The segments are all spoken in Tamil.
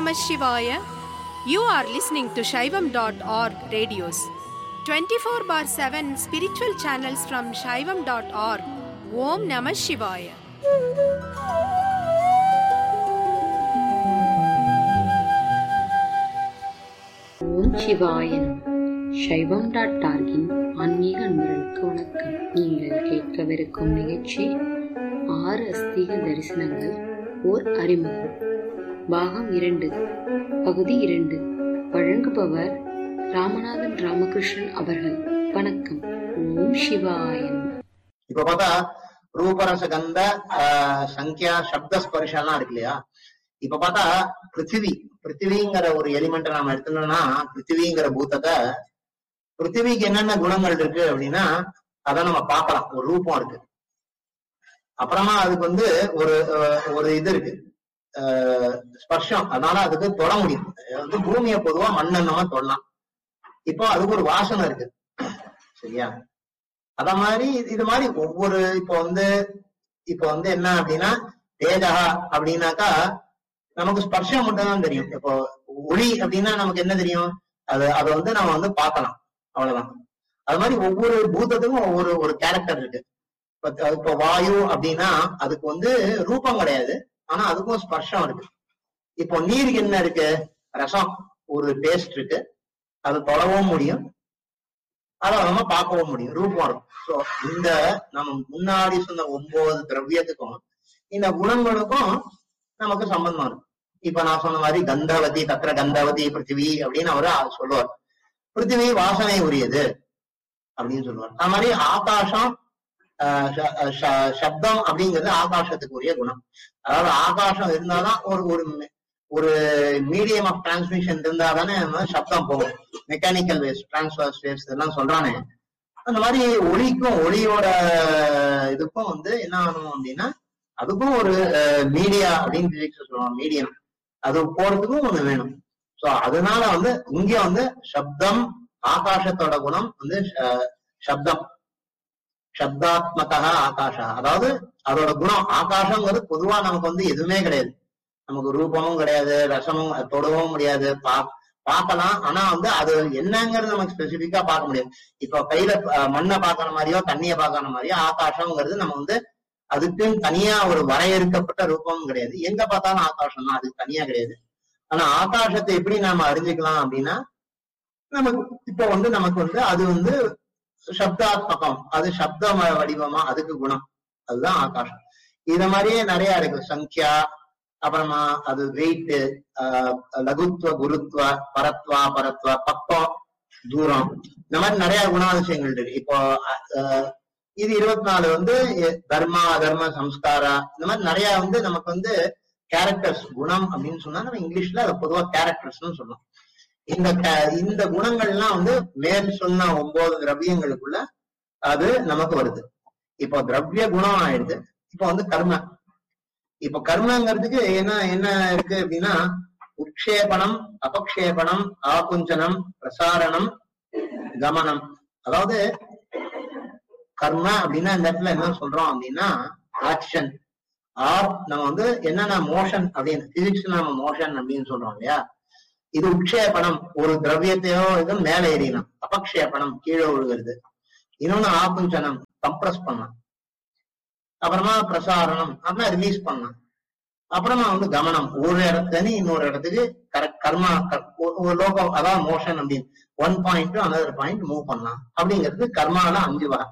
Namah Shivaya. You are listening to Shaivam.org radios. 24 bar 7 spiritual channels from Shaivam.org. Om Namah Shivaya. ஓம் சிவாயன் சைவம் டாட் டார்கின் ஆன்மீக அன்பர்களுக்கு வணக்கம் நீங்கள் கேட்கவிருக்கும் நிகழ்ச்சி ஆறு அஸ்தீக தரிசனங்கள் ஓர் அறிமுகம் பாகம் இரண்டு பகுதி இரண்டு வழங்குபவர் ராமநாதன் ராமகிருஷ்ணன் அவர்கள் வணக்கம் ஓம் சிவாயன் இப்ப பார்த்தா ரூபரச கந்த ஆஹ், சங்கியா சப்த ஸ்பர்ஷம்லாம் இருக்கு இல்லையா இப்ப பார்த்தா பிருத்திவி பிருத்திவிங்கிற ஒரு எலிமெண்ட் நாம எடுத்தோம்னா பிருத்திவிங்கிற பூத்தத்தை பிருத்திவிக்கு என்னென்ன குணங்கள் இருக்கு அப்படின்னா அதை நம்ம பார்க்கலாம் ஒரு ரூபம் இருக்கு அப்புறமா அதுக்கு வந்து ஒரு அஹ், ஒரு இது இருக்கு ஆஹ், ஸ்பர்ஷம் அதனால அதுக்கு தொட முடியும் வந்து பூமியை பொதுவா மண்ணை நம்ம தொடலாம் இப்போ அதுக்கு ஒரு வாசனை இருக்கு சரியா அத மாதிரி இது- இது மாதிரி ஒவ்வொரு இப்போ வந்து இப்போ வந்து என்ன அப்படின்னா தேஜகா அப்படின்னாக்கா நமக்கு ஸ்பர்ஷம் மட்டும் தான் தெரியும் இப்போ ஒளி அப்படின்னா நமக்கு என்ன தெரியும் அது அதை வந்து நம்ம வந்து பார்க்கலாம் அவ்வளவுதான் அது மாதிரி ஒவ்வொரு பூதத்துக்கும் ஒவ்வொரு ஒரு கேரக்டர் இருக்கு இப்ப த- இப்போ வாயு அப்படின்னா அதுக்கு வந்து ரூபம் கிடையாது ஆனா அதுக்கும் ஸ்பர்ஷம் இருக்கு இப்போ நீருக்கு என்ன இருக்கு ரசம் ஒரு டேஸ்ட் இருக்கு அது தொழவும் முடியும் அதை நம்ம பார்க்கவும் முடியும் ரூபம் இருக்கும் சோ இந்த நம்ம முன்னாடி சொன்ன ஒன்பது திரவியத்துக்கும் இந்த குணங்களுக்கும் நமக்கு சம்பந்தம் இருக்கு இப்ப நான் சொன்ன மாதிரி கந்தவதி தத்திர கந்தவதி பிருத்திவி அப்படின்னு அவரு சொல்லுவார் பிருத்திவி வாசனை உரியது அப்படின்னு சொல்லுவார் அது மாதிரி ஆகாசம் ஆஹ் ச- ச- சப்தம் அப்படிங்கிறது ஆகாசத்துக்கு உரிய குணம் அதாவது ஆகாசம் இருந்தாதான் ஒரு ஒரு மெ- ஒரு மீடியம் ஆஃப் டிரான்ஸ்மிஷன் இருந்தா தானே நம்ம சப்தம் போகும் மெக்கானிக்கல் வேவ்ஸ் டிரான்ஸ்வர்ஸ் வேவ்ஸ் இதெல்லாம் சொல்றானே அந்த மாதிரி ஒளிக்கும் ஒளியோட இதுக்கும் வந்து என்ன ஆகணும் அப்படின்னா அதுக்கும் ஒரு மீடியா அப்படின்னு physics ல சொல்லுவாங்க மீடியம் அது போறதுக்கும் ஒண்ணு வேணும் சோ அதனால வந்து இங்க வந்து சப்தம் ஆகாசத்தோட குணம் வந்து அஹ், சப்தம் சப்தாத்மகா ஆகாஷா அதாவது அதோட குணம் ஆகாசங்கிறது பொதுவா நமக்கு வந்து எதுவுமே கிடையாது நமக்கு ரூபமும் கிடையாது ரசமும் தொடவும் முடியாது பா பார்க்கலாம் ஆனா வந்து அது என்னங்கிறது நமக்கு ஸ்பெசிபிக்கா பார்க்க முடியாது இப்போ கையில அஹ், மண்ணை பார்க்கற மாதிரியோ தண்ணியை பார்க்கற மாதிரியோ ஆகாசம்ங்கிறது நம்ம வந்து அதுக்குன்னு தனியா ஒரு வரையறுக்கப்பட்ட ரூபமும் கிடையாது எங்க பார்த்தாலும் ஆகாசம் தான் அதுக்கு தனியா கிடையாது ஆனா ஆகாசத்தை எப்படி நாம அறிஞ்சுக்கலாம் அப்படின்னா நமக்கு இப்போ வந்து நமக்கு வந்து அது வந்து சப்தாத்மகம் அது சப்த வ- வடிவமா அதுக்கு குணம் அதுதான் ஆகாசம் இத மாதிரியே நிறைய இருக்கு சங்கியா அப்புறமா அது வெயிட் லகுத்துவ குருத்துவ பரத்வா பரத்வா பக்கம் தூரம் இந்த மாதிரி நிறைய குணாதிசயங்கள் இருக்கு இப்போ அஹ், இது இருபத்தி நாலு வந்து எ- தர்மா அதர்ம சம்ஸ்காரா இந்த மாதிரி நிறைய வந்து நமக்கு வந்து கேரக்டர்ஸ் குணம் அப்படின்னு சொன்னா நம்ம இங்கிலீஷ்ல அதை பொதுவா கேரக்டர்ஸ்னு சொல்லலாம் இந்த ca- இந்த குணங்கள்லாம் வந்து மேல் சொன்ன ஒன்பது திரவியங்களுக்குள்ள அது நமக்கு வருது இப்போ திரவிய குணம் ஆயிடுது இப்போ வந்து கர்ம இப்போ கர்மங்கிறதுக்கு என்ன என்ன இருக்கு அப்படின்னா உட்சேபணம் அபக்ஷேபணம் ஆகுஞ்சனம் பிரசாரணம் கமனம் அதாவது கர்ம அப்படின்னா இந்த இடத்துல என்ன சொல்றோம் அப்படின்னா ஆக்ஷன் ஆர் நம்ம வந்து என்னென்ன மோஷன் அப்படின்னு பிசிக்ஸ் நம்ம மோஷன் அப்படின்னு சொல்றோம் இல்லையா இது உட்சேபணம் ஒரு திரவியத்தையோ இது மேல ஏறினோம் அபக்ஷேபணம் கீழே விழுகிறது இன்னொன்னு ஆகுஞ்சனம் கம்ப்ரஸ் பண்ணலாம் அப்புறமா பிரசாரணம் அப்புறம் ரிலீஸ் பண்ணலாம் அப்புறமா வந்து கமனம் ஒரு இடத்துல இன்னொரு இடத்துக்கு கரெக்ட் கர்மா க- ஒரு- ஒரு லோகம் அதான் மோஷன் அப்படின்னு one point another point move பண்ணலாம் அப்படிங்கிறது கர்மால அஞ்சு வகை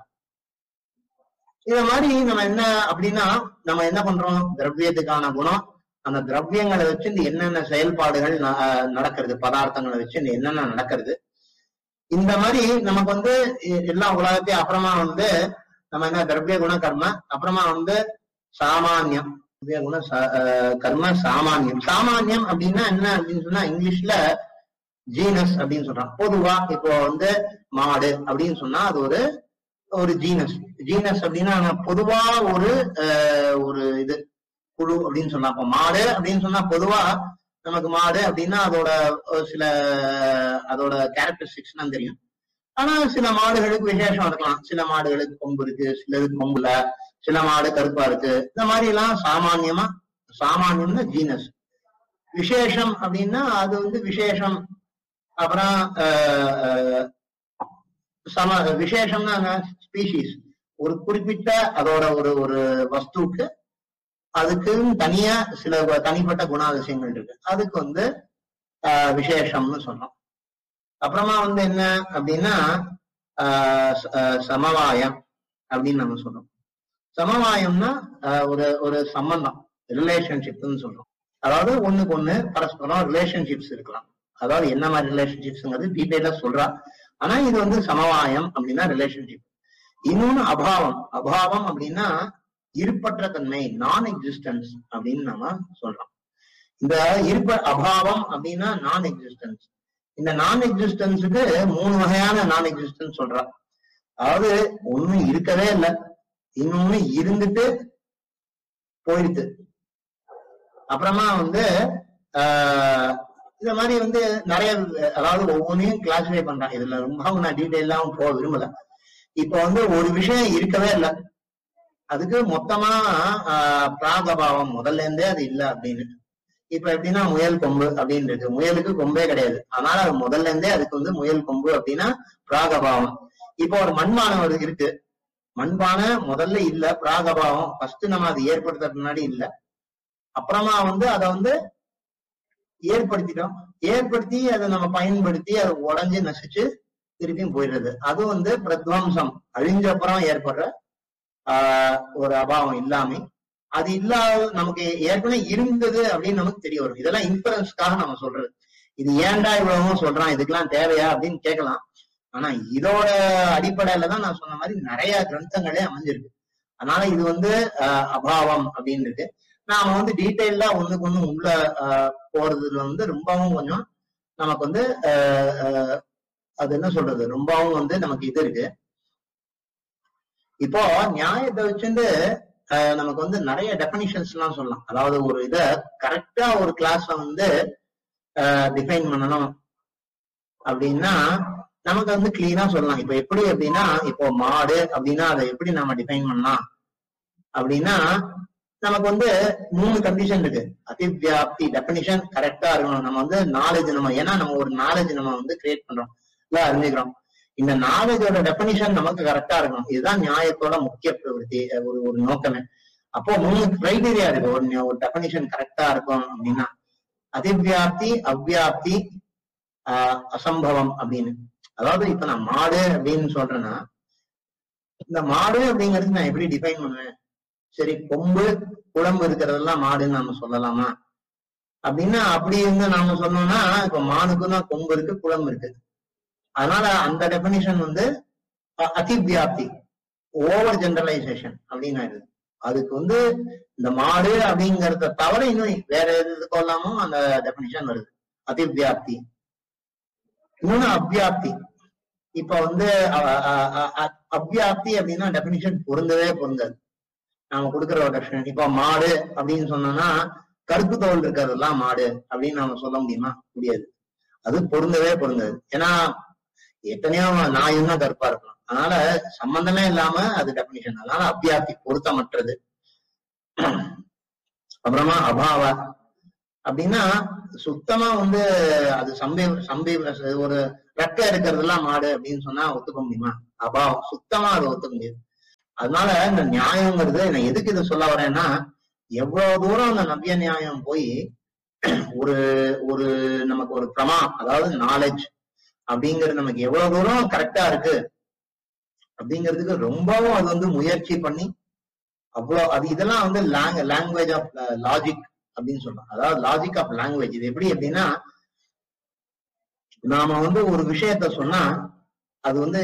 இத மாதிரி நம்ம என்ன அப்படின்னா நம்ம என்ன பண்றோம் திரவியத்துக்கான குணம் அந்த திரவியங்களை வச்சு இந்த என்னென்ன செயல்பாடுகள் ந- அஹ் நடக்கிறது பதார்த்தங்களை வச்சு இந்த என்னென்ன நடக்கிறது இந்த மாதிரி நமக்கு வந்து எ- எல்லா உலகத்தையும் அப்புறமா வந்து நம்ம என்ன திரவிய குண கர்ம அப்புறமா வந்து சாமானியம் திரவிய குண சா- அஹ் கர்ம சாமானியம் சாமானியம் அப்படின்னா என்ன அப்படின்னு சொன்னா இங்கிலீஷ்ல ஜீனஸ் அப்படின்னு சொல்றான் பொதுவா இப்போ வந்து மாடு அப்படின்னு சொன்னா அது ஒரு ஒரு ஜீனஸ் ஜீனஸ் அப்படின்னா நான் பொதுவா ஒரு அஹ், ஒரு இது குழு அப்படின்னு சொன்னா அப்ப மாடு அப்படின்னு சொன்னா பொதுவா நமக்கு மாடு அப்படின்னா அதோட ஒரு சில அதோட கேரக்டரிஸ்டிக்ஸ் தான் தெரியும் ஆனா சில மாடுகளுக்கு விசேஷம் இருக்கலாம் சில மாடுகளுக்கு கொம்பு இருக்கு சிலதுக்கு கொம்பு இல்ல சில மாடு கருப்பா இருக்கு இந்த மாதிரி எல்லாம் சாமானியமா சாமானியம்னா ஜீனஸ் விசேஷம் அப்படின்னா அது வந்து விசேஷம் அப்புறம் ஆஹ், ஆஹ், சம விசேஷம்னா ஸ்பீஷீஸ் ஒரு குறிப்பிட்ட அதோட ஒரு ஒரு வஸ்துவுக்கு அதுக்கு தனியா சில வ- தனிப்பட்ட குணாதிசயங்கள் இருக்கு அதுக்கு வந்து ஆஹ், விசேஷம்னு சொல்றோம் அப்புறமா வந்து என்ன அப்படின்னா ஆஹ், ச- ஆஹ், சமவாயம் அப்படின்னு நம்ம சொல்றோம் சமவாயம்னா ஆஹ், ஒரு ஒரு சம்பந்தம் ரிலேஷன்ஷிப்னு சொல்றோம் அதாவது ஒண்ணுக்கு ஒண்ணு பரஸ்பரம் ரிலேஷன்ஷிப்ஸ் இருக்கலாம் அதாவது என்ன மாதிரி ரிலேஷன்ஷிப்ஸ்ங்கிறது டீட்டெயிலா சொல்றா ஆனா இது வந்து சமவாயம் அப்படின்னா ரிலேஷன்ஷிப் இன்னொன்னு அபாவம் அபாவம் அப்படின்னா இருப்பற்ற தன்மை நான் எக்ஸிஸ்டன்ஸ் அப்படின்னு நம்ம சொல்றோம் இந்த இருப்ப அபாவம் அப்படின்னா நான் எக்ஸிஸ்டன்ஸ் இந்த நான் எக்ஸிஸ்டன்ஸுக்கு மூணு வகையான நான் எக்ஸிஸ்டன்ஸ் சொல்றா அதாவது ஒண்ணு இருக்கவே இல்லை இன்னொன்னு இருந்துட்டு போயிடுது அப்புறமா வந்து ஆஹ் இந்த மாதிரி வந்து நிறைய அதாவது ஒவ்வொன்றையும் கிளாசிஃபை பண்றான் இதுல ரொம்ப நான் டீட்டெயிலாம் போக விரும்பல இப்ப வந்து ஒரு விஷயம் இருக்கவே இல்லை அதுக்கு மொத்தமா ஆஹ் பிராகபாவம் முதல்ல இருந்தே அது இல்ல அப்படின்னு இப்ப எப்படின்னா முயல் கொம்பு அப்படின்னு இருக்கு முயலுக்கு கொம்பே கிடையாது அதனால அது முதல்ல இருந்தே அதுக்கு வந்து முயல் கொம்பு அப்படின்னா பிராகபாவம் இப்போ ஒரு மண்பானை ஒரு இருக்கு மண்பானை முதல்ல இல்ல பிராகபாவம் ஃபர்ஸ்ட் நம்ம அது ஏற்படுத்துறதுக்கு முன்னாடி இல்ல அப்புறமா வந்து அதை வந்து ஏற்படுத்திட்டோம் ஏற்படுத்தி அதை நம்ம பயன்படுத்தி அதை உடைஞ்சு நசிச்சு திருப்பியும் போயிடுறது அது வந்து பிரத்வம்சம் அழிஞ்ச அப்புறம் ஏற்படுற ஆஹ் ஒரு அபாவம் இல்லாமை அது இல்லாத நமக்கு ஏற்கனவே இருந்தது அப்படின்னு நமக்கு தெரிய வரும் இதெல்லாம் இன்ஃபரன்ஸ்க்காக நம்ம சொல்றது இது ஏன்டா இவ்வளவும் சொல்றான் இதுக்கெல்லாம் தேவையா அப்படின்னு கேட்கலாம் ஆனா இதோட அடிப்படையில தான் நான் சொன்ன மாதிரி நிறைய கிரந்தங்களே அமைஞ்சிருக்கு அதனால இது வந்து ஆஹ் அபாவம் அப்படின்னு இருக்கு நாம வந்து டீட்டெயிலா ஒண்ணுக்கு ஒண்ணு உள்ள ஆஹ் போறதுல வந்து ரொம்பவும் கொஞ்சம் நமக்கு வந்து ஆஹ் ஆஹ் அது என்ன சொல்றது ரொம்பவும் வந்து நமக்கு இது இருக்கு இப்போ நியாயத்தை வச்சுட்டு ஆஹ் நமக்கு வந்து நிறைய டெபனிஷன்ஸ் எல்லாம் சொல்லலாம் அதாவது ஒரு இத கரெக்டா ஒரு கிளாஸ்ல வந்து டிஃபைன் பண்ணணும் அப்படின்னா நமக்கு வந்து கிளீனா சொல்லலாம் இப்ப எப்படி அப்படின்னா இப்போ மாடு அப்படின்னா அதை எப்படி நாம டிஃபைன் பண்ணலாம் அப்படின்னா நமக்கு வந்து மூணு கண்டிஷன் இருக்கு அதிவியாப்தி டெபினிஷன் கரெக்டா இருக்கணும் நம்ம வந்து நாலேஜ் நம்ம ஏன்னா நம்ம ஒரு நாலேஜ் நம்ம வந்து கிரியேட் பண்றோம் இல்ல அறிஞ்சுக்கிறோம் இந்த நாலேஜோட டெபினிஷன் நமக்கு கரெக்டா இருக்கணும் இதுதான் நியாயத்தோட முக்கிய பிரவருத்தி அஹ் ஒரு ஒரு நோக்கமே அப்போ மூணு கிரைடீரியா இருக்கு ஒரு நி- ஒரு டெபினிஷன் கரெக்டா இருக்கும் அப்படின்னா அதிவியாப்தி அவ்வியாப்தி ஆஹ் அசம்பவம் அப்படின்னு அதாவது இப்ப நான் மாடு அப்படின்னு சொல்றேன்னா இந்த மாடு அப்படிங்கிறது நான் எப்படி டிஃபைன் பண்ணுவேன் சரி கொம்பு குழம்பு இருக்கிறதெல்லாம் மாடுன்னு நாம சொல்லலாமா அப்படின்னா அப்படி இருந்து நாம சொன்னோம்னா இப்ப மானுக்கும் தான் கொம்பு இருக்கு குழம்பு இருக்கு அதனால அந்த டெபினிஷன் வந்து அ- அதிவியாப்தி ஓவர் ஜெனரலைசேஷன் அப்படின்னு ஆயிடுது அதுக்கு வந்து இந்த மாடு அப்படிங்கறத தவிர இன்னும் வேற எது கொள்ளாமோ அந்த டெபினிஷன் வருது அதிவியாப்தி இன்னொன்னு அவ்வியாப்தி இப்ப வந்து அ- அ- அ- அ- அவ்வியாப்தி அப்படின்னா டெபினிஷன் பொருந்தவே பொருந்தாது நாம கொடுக்குற ஒரு டெபினிஷன் இப்ப மாடு அப்படின்னு சொன்னோம்னா கருப்பு தோல் இருக்கிறதெல்லாம் மாடு அப்படின்னு நாம சொல்ல முடியுமா முடியாது அது பொருந்தவே பொருந்தாது ஏன்னா எத்தனையோ நாயும் தான் கருப்பா இருக்கலாம் அதனால சம்பந்தமே இல்லாம அது டெபினிஷன் அதனால அவ்வியாப்தி பொருத்தமற்றது அப்புறமா அபாவ அப்படின்னா சுத்தமா வந்து அது சம்பி சம்பி ஒரு ரெக்க இருக்கிறதெல்லாம் மாடு அப்படின்னு சொன்னா ஒத்துக்க முடியுமா அபாவம் சுத்தமா அதை ஒத்துக்க முடியாது அதனால இந்த நியாயங்கிறது நான் எதுக்கு இதை சொல்ல வரேன்னா எவ்வளவு தூரம் அந்த நவ்ய நியாயம் போய் ஒரு ஒரு நமக்கு ஒரு பிரமா அதாவது நாலேஜ் அப்படிங்கிறது நமக்கு எவ்வளவு தூரம் கரெக்டா இருக்கு அப்படிங்கிறதுக்கு ரொம்பவும் அது வந்து முயற்சி பண்ணி அவ்வளோ அது இதெல்லாம் வந்து லாங்குவேஜ் ஆஃப் லாஜிக் அப்படின்னு சொல்றோம் அதாவது லாஜிக் ஆஃப் லாங்குவேஜ் இது எப்படி அப்படின்னா நாம வந்து ஒரு விஷயத்த சொன்னா அது வந்து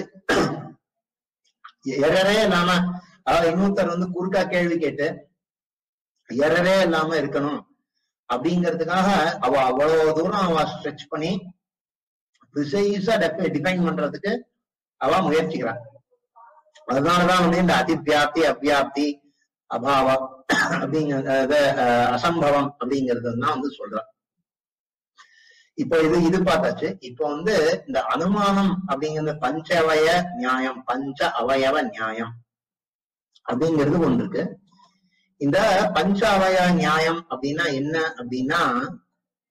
எரரே இல்லாம அதாவது இன்னொருத்தர் வந்து குறுக்கா கேள்வி கேட்டு எரரே இல்லாம இருக்கணும் அப்படிங்கிறதுக்காக அவ அவ்வளவு தூரம் அவ ஸ்ட்ரெச் பண்ணி ப்ரிசைஸா டிஃபைன் பண்றதுக்கு அவ முயற்சிக்கிறான் அதனாலதான் வந்து இந்த அதிவியாப்தி அவ்வியாப்தி அபாவம் அப்படிங்கறது அஹ், அசம்பவம் அப்படிங்கிறது தான் வந்து சொல்றான் இப்போ இது இது பார்த்தாச்சு இப்போ வந்து இந்த அனுமானம் அப்படிங்கிற பஞ்சவய நியாயம் பஞ்ச அவயவ நியாயம் அப்படிங்கிறது ஒன்று இருக்கு இந்த பஞ்ச அவய நியாயம் அப்படின்னா என்ன அப்படின்னா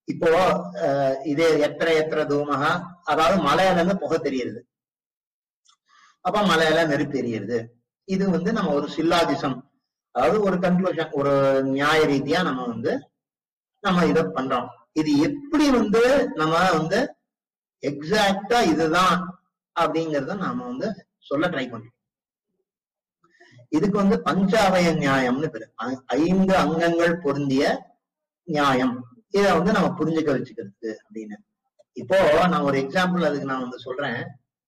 இப்போ அஹ், இதே எத்திர எத்திர தூமகா அதாவது மலையில இருந்து புகை தெரியுது அப்ப மலையில நெருப்பு எரியுது இது வந்து நம்ம ஒரு சில்லாதிசம் அதாவது ஒரு கன்க்ளூஷன் ஒரு நியாய ரீதியா நம்ம வந்து நம்ம இத பண்றோம் இது எப்படி வந்து நம்ம வந்து எக்ஸாக்டா இதுதான் அப்படிங்கறத நாம வந்து சொல்ல ட்ரை பண்றோம் இதுக்கு வந்து பஞ்சாவய நியாயம்னு பேரு ஐ- ஐந்து அங்கங்கள் பொருந்திய நியாயம் இத வந்து நம்ம புரிஞ்சுக்க வச்சுக்கிறது அப்படின்னு இப்போ நான் ஒரு எக்ஸாம்பிள் அதுக்கு நான் வந்து சொல்றேன்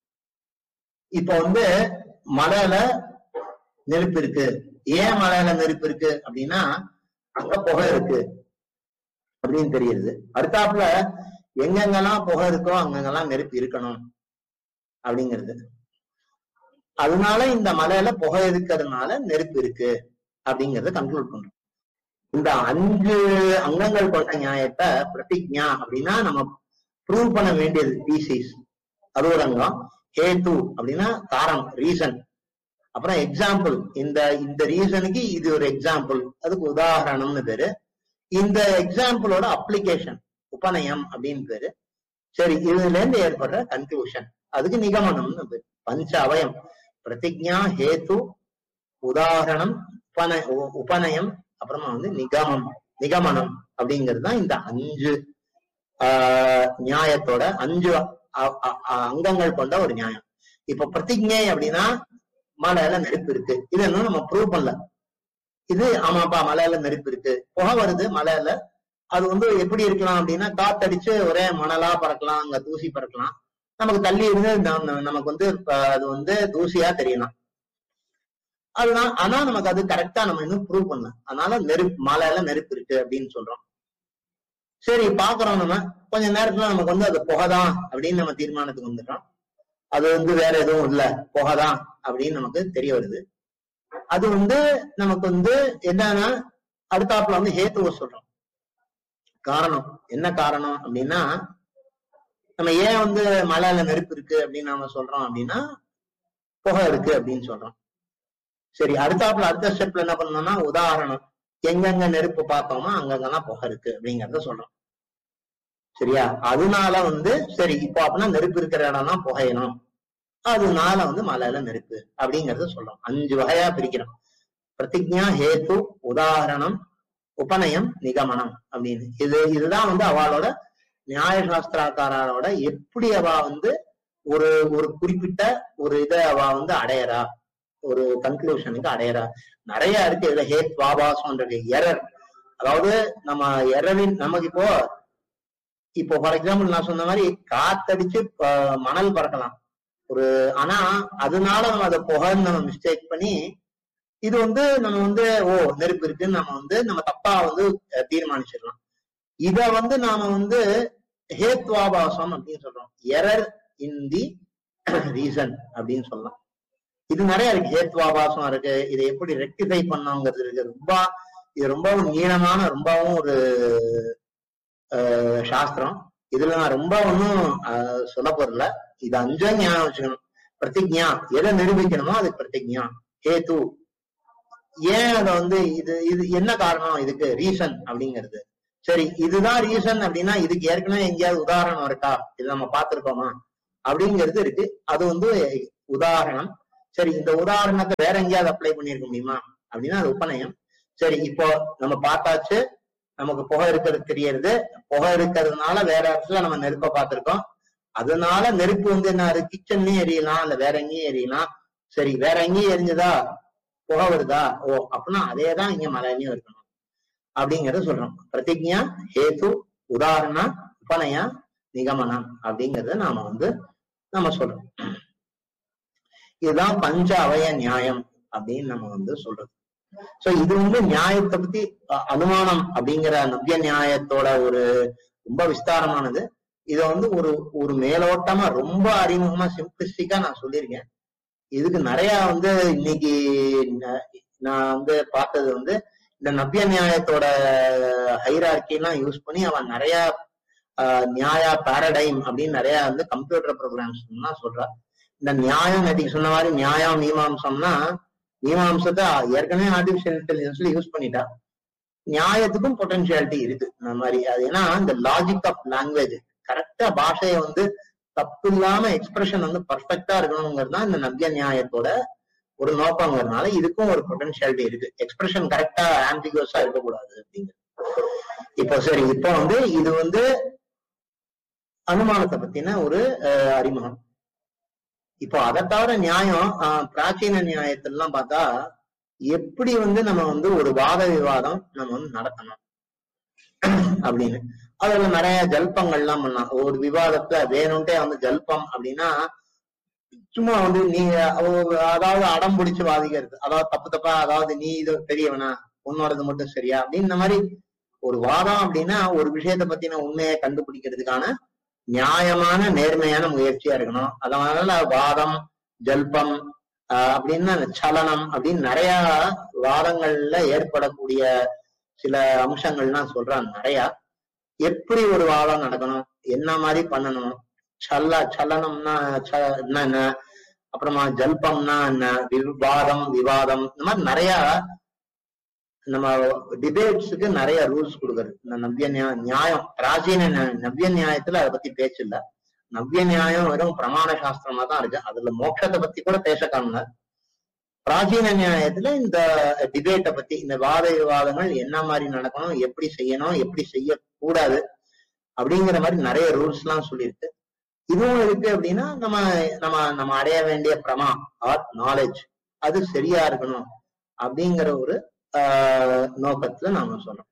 இப்போ வந்து மலையில நெருப்பு இருக்கு ஏன் மலையில நெருப்பு இருக்கு அப்படின்னா அங்க புகை இருக்கு அப்படின்னு தெரியுது அடுத்தாப்புல எங்கெங்கெல்லாம் புகை இருக்கோ அங்கங்கெல்லாம் நெருப்பு இருக்கணும் அப்படிங்கிறது அதனால இந்த மலையில புகை இருக்கிறதுனால நெருப்பு இருக்கு அப்படிங்கறத கன்க்ளூட் பண்றோம் இந்த அஞ்சு அங்கங்கள் கொண்ட நியாயத்தை பிரதிஜா அப்படின்னா நம்ம ப்ரூவ் பண்ண வேண்டியது தீசிஸ் அது ஒரு அங்கம் ஹேத்து அப்படின்னா காரணம் ரீசன் அப்புறம் எக்ஸாம்பிள் இந்த இந்த ரீசனுக்கு இது ஒரு எக்ஸாம்பிள் அதுக்கு உதாரணம்னு பேரு இந்த எக்ஸாம்பிளோட அப்ளிகேஷன் உபநயம் அப்படின்னு பேரு சரி இதுல இருந்து ஏற்படுற கன்க்ளூஷன் அதுக்கு நிகமனம்னு பேரு பஞ்ச அவயம் பிரதிஜா ஹேத்து உதாரணம் உபன உ- உபநயம் அப்புறமா வந்து நிகமம் நிகமனம் அப்படிங்கிறது தான் இந்த அஞ்சு ஆஹ் நியாயத்தோட அஞ்சு அ- அ- அ- அங்கங்கள் கொண்ட ஒரு நியாயம் இப்ப பிரதிஜை அப்படின்னா மலையில நெருப்பு இருக்கு இது இன்னும் நம்ம ப்ரூவ் பண்ணல இது ஆமாப்பா மலையில நெருப்பு இருக்கு புகை வருது மலையில அது வந்து எப்படி இருக்கலாம் அப்படின்னா காத்தடிச்சு ஒரே மணலா பறக்கலாம் அங்க தூசி பறக்கலாம் நமக்கு தள்ளி இருந்து நம்- நமக்கு வந்து அஹ், அது வந்து தூசியா தெரியலாம் அதுதான் ஆனா நமக்கு அது கரெக்டா நம்ம இன்னும் ப்ரூவ் பண்ணல அதனால நெருப்பு மலையில நெருப்பு இருக்கு அப்படின்னு சொல்றோம் சரி பாக்குறோம் நம்ம கொஞ்ச நேரத்துல நமக்கு வந்து அது புகைதான் அப்படின்னு நம்ம தீர்மானத்துக்கு வந்துட்டோம் அது வந்து வேற எதுவும் இல்ல புகைதான் அப்படின்னு நமக்கு தெரிய வருது அது வந்து நமக்கு வந்து என்னன்னா அடுத்தாப்புல வந்து ஹேத்துவ சொல்றோம் காரணம் என்ன காரணம் அப்படின்னா நம்ம ஏன் வந்து மலையில நெருப்பு இருக்கு அப்படின்னு நாம சொல்றோம் அப்படின்னா புகை இருக்கு அப்படின்னு சொல்றோம் சரி அடுத்தாப்புல அடுத்த ஸ்டெப்ல என்ன பண்ணோம்னா உதாரணம் எங்கெங்க நெருப்பு பார்த்தோமோ அங்கங்கெல்லாம் புகை இருக்கு அப்படிங்கறத சொல்றோம் சரியா அதனால வந்து சரி இப்போ அப்படின்னா நெருப்பு இருக்கிற இடம்லாம் புகையணும் அதனால வந்து மலையில நெருப்பு அப்படிங்கறத சொல்றோம் அஞ்சு வகையா பிரிக்கிறோம் பிரதிஜா ஹேத்து உதாரணம் உபநயம் நிகமனம் அப்படின்னு இது இதுதான் வந்து அவளோட நியாயசாஸ்திராக்காரோட எப்படி அவ வந்து ஒரு ஒரு குறிப்பிட்ட ஒரு இதை அவ வந்து அடையறா ஒரு கன்க்ளூஷனுக்கு அடையறா நிறைய இருக்கு இதுல ஹேத் வாபாசம்ன்றது எரர் அதாவது நம்ம எரரின் நமக்கு இப்போ இப்போ ஃபார் எக்ஸாம்பிள் நான் சொன்ன மாதிரி காத்தடிச்சு ப- மணல் பறக்கலாம் ஒரு ஆனா அதனால நம்ம அதை புகைன்னு நம்ம மிஸ்டேக் பண்ணி இது வந்து நம்ம வந்து ஓ நெருப்பு இருக்குன்னு நம்ம வந்து நம்ம தப்பா வந்து அஹ், தீர்மானிச்சிடலாம் இத வந்து நாம வந்து ஹேத்வாபாசம் அப்படின்னு சொல்றோம் எரர் இன் தி ரீசன் அப்படின்னு சொல்லலாம் இது நிறைய இருக்கு ஹேத்வாபாசம் இருக்கு இதை எப்படி ரெக்டிஃபை பண்ணோங்கிறது இருக்கு ரொம்ப இது ரொம்பவும் நீளமான ரொம்பவும் ஒரு அஹ், சாஸ்திரம் இதுல நான் ரொம்ப ஒன்றும் சொல்ல போறல இது அஞ்சும் ஞாபகம் வச்சுக்கணும் பிரதிஜா எதை நிரூபிக்கணுமோ அது பிரதிஜா ஹேத்து ஏன் அத வந்து இது இது என்ன காரணம் இதுக்கு ரீசன் அப்படிங்கிறது சரி இதுதான் ரீசன் அப்படின்னா இதுக்கு ஏற்கனவே எங்கேயாவது உதாரணம் இருக்கா இது நம்ம பார்த்திருக்கோமா அப்படிங்கிறது இருக்கு அது வந்து உதாரணம் சரி இந்த உதாரணத்தை வேற எங்கேயாவது அப்ளை பண்ணியிருக்க முடியுமா அப்படின்னா அது உபநயம் சரி இப்போ நம்ம பார்த்தாச்சு நமக்கு புகை இருக்கிறது தெரியறது புகை இருக்கிறதுனால வேற இடத்துல நம்ம நெருப்ப பார்த்திருக்கோம் அதனால நெருப்பு வந்து என்ன கிச்சன்லயும் எரியலாம் இல்ல வேற எங்கேயும் எரியலாம் சரி வேற எங்கேயும் எரிஞ்சதா புகை வருதா ஓ அப்படின்னா அதேதான் இங்க மலையிலயும் இருக்கணும் அப்படிங்கறத சொல்றோம் பிரதிஜா ஹேத்து உதாரண உபநயா நிகமனம் அப்படிங்கறத நாம வந்து நம்ம சொல்றோம் இதுதான் பஞ்ச அவய நியாயம் அப்படின்னு நம்ம வந்து சொல்றது சோ இது வந்து நியாயத்தை பத்தி அ- அனுமானம் அப்படிங்கிற நவ்ய நியாயத்தோட ஒரு ரொம்ப விஸ்தாரமானது இத வந்து ஒரு ஒரு மேலோட்டமா ரொம்ப அறிமுகமா சிம்பிளிஸ்டிக்கா நான் சொல்லியிருக்கேன் இதுக்கு நிறைய வந்து இன்னைக்கு ந- நான் வந்து பார்த்தது வந்து இந்த நவ்ய நியாயத்தோட ஹைரார்கி எல்லாம் யூஸ் பண்ணி அவன் நிறைய ஆஹ், நியாய பாரடைம் அப்படின்னு நிறைய வந்து கம்ப்யூட்டர் ப்ரோக்ராம்ஸ் எல்லாம் சொல்றா இந்த நியாயம் நேற்றுக்கு சொன்ன மாதிரி நியாயம் மீமாம்சம்னா மீமாம்சத்தை ஏற்கனவே ஆர்டிபிஷியல் இன்டெலிஜென்ஸ்ல யூஸ் பண்ணிட்டா நியாயத்துக்கும் பொட்டன்ஷியாலிட்டி இருக்கு இந்த மாதிரி அது ஏன்னா இந்த லாஜிக் ஆஃப் லாங்குவேஜ் கரெக்டா பாஷையை வந்து தப்பு இல்லாம எக்ஸ்பிரஷன் வந்து பர்ஃபெக்டா இருக்கணுங்கிறது தான் இந்த நவ்ய நியாயத்தோட ஒரு நோக்கங்கிறதுனால இதுக்கும் ஒரு பொட்டன்ஷியாலிட்டி இருக்கு எக்ஸ்பிரஷன் கரெக்டா ஆம்பிகோஸா இருக்கக்கூடாது அப்படிங்கிறது இப்போ சரி இப்போ வந்து இது வந்து அனுமானத்தை பத்தின ஒரு அஹ், அறிமுகம் இப்போ அதை தவிர நியாயம் ஆஹ், பிராச்சீன நியாயத்திலாம் பார்த்தா எப்படி வந்து நம்ம வந்து ஒரு வாத விவாதம் நம்ம வந்து நடத்தணும் அப்படின்னு அதுல நிறைய ஜல்பங்கள்லாம் பண்ணலாம் ஒரு விவாதத்தை வேணும்ட்டே வந்து ஜல்பம் அப்படின்னா சும்மா வந்து நீ அவ- அதாவது அடம் பிடிச்சு வாதிக்கிறது அதாவது தப்பு தப்பா அதாவது நீ இது பெரியவனா உன்னோடது மட்டும் சரியா அப்படின்னு இந்த மாதிரி ஒரு வாதம் அப்படின்னா ஒரு விஷயத்தை பத்தின உண்மையை கண்டுபிடிக்கிறதுக்கான நியாயமான நேர்மையான முயற்சியா இருக்கணும் அதனால வாதம் ஜல்பம் ஆஹ் அப்படின்னு அந்த சலனம் அப்படின்னு நிறைய வாதங்கள்ல ஏற்படக்கூடிய சில அம்சங்கள்லாம் சொல்றாங்க நிறைய எப்படி ஒரு வாதம் நடக்கணும் என்ன மாதிரி பண்ணணும் சல்ல சலனம்னா ச- என்ன என்ன அப்புறமா ஜல்பம்னா என்ன விவாதம் விவாதம் இந்த மாதிரி நிறைய நம்ம டிபேட்ஸுக்கு நிறைய ரூல்ஸ் கொடுக்குறது இந்த நவ்ய நியா- நியாயம் பிராச்சீன நியா- நவ்ய நியாயத்துல அதை பத்தி பேச்சு இல்ல நவ்ய நியாயம் வெறும் பிரமாண சாஸ்திரமா தான் இருக்கு அதுல மோட்சத்தை பத்தி கூட பேச காணுங்க பிராச்சீன நியாயத்துல இந்த டிபேட்டை பத்தி இந்த வாத விவாதங்கள் என்ன மாதிரி நடக்கணும் எப்படி செய்யணும் எப்படி செய்யக்கூடாது அப்படிங்கிற மாதிரி நிறைய ரூல்ஸ் எல்லாம் சொல்லியிருக்கு இதுவும் இருக்கு அப்படின்னா நம்ம நம்ம நம்ம அடைய வேண்டிய பிரமா ஆர் நாலேஜ் அது சரியா இருக்கணும் அப்படிங்கிற ஒரு ஆஹ் நோக்கத்துல நாம சொல்றோம்